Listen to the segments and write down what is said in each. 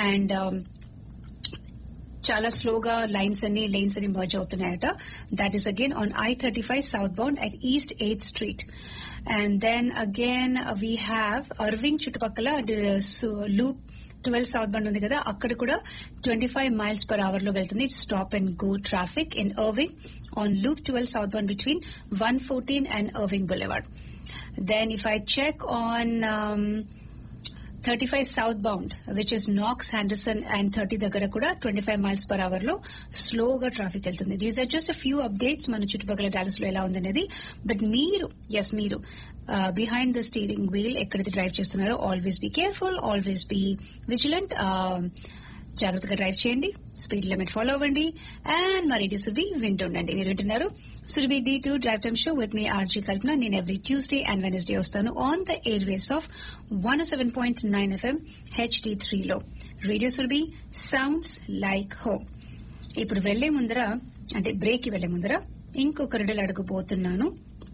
And చాలా స్లోగా lines అన్ని లేన్స్ అన్ని మర్జ్ అవుతున్నాయట that is again on I thirty five south bound at east eighth street and then again we have Irving చుట్టుపక్కల loop twelve south bound ఉంది కదా అక్కడ కూడా twenty five miles per hour లో వెళ్తుంది stop and go traffic in Irving on loop twelve south bound between one fourteen and Irving boulevard then if I check on thirty five south bound which is నాక్స్ Henderson and thirty దగ్గర కూడా twenty five miles per hour లో స్లోగా traffic వెళ్తుంది these are just few updates మన చుట్టుపక్కల Dallas లో ఎలా ఉందనేది బట్ మీరు ఎస్ మీరు బిహైండ్ ద స్టీరింగ్ వీల్ ఎక్కడైతే డ్రైవ్ చేస్తున్నారో always be careful always be vigilant జాగ్రత్తగా డ్రైవ్ చేయండి స్పీడ్ లిమిట్ ఫాలో అవ్వండి అండ్ మా రేడియో సురభి వింటుండండి మీరు వింటున్నారు Surabhi D two drive time show with మీ ఆర్జీ కల్పన నేను ఎవ్రీ ట్యూస్డే అండ్ వెనస్డే వస్తాను on the air waves of one seven point nine FM HD త్రీలో radio Surabhi sounds like home ఇప్పుడు వెళ్లే ముందర అంటే బ్రేక్ వెళ్లే ముందర ఇంకొక రెండు అడుగుపోతున్నాను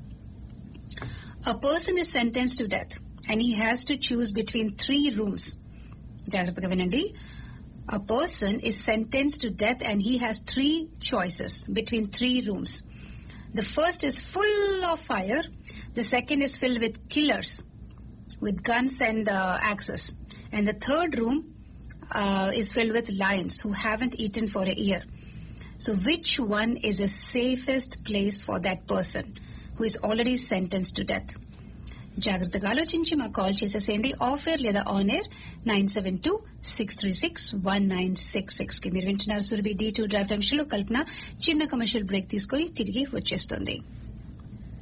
A person is sentenced to death and he has to choose between three rooms. జాగ్రత్తగా వినండి A person is sentenced to death and he has three choices between three rooms. The first is full of fire. The second is filled with killers with guns and uh, axes. And the third room uh, is filled with lions who haven't eaten for a year. So which one is the safest place for that person who is already sentenced to death? జాగ్రత్తగా ఆలోచించి మాకు call చేసేసేయండి off air లేదా on air nine seven two six three six one nine six six కి మీరు వింటున్నారు Surabhi D two drive time షోలో కల్పన చిన్న కమర్షియల్ బ్రేక్ తీసుకుని తిరిగి వచ్చేస్తుంది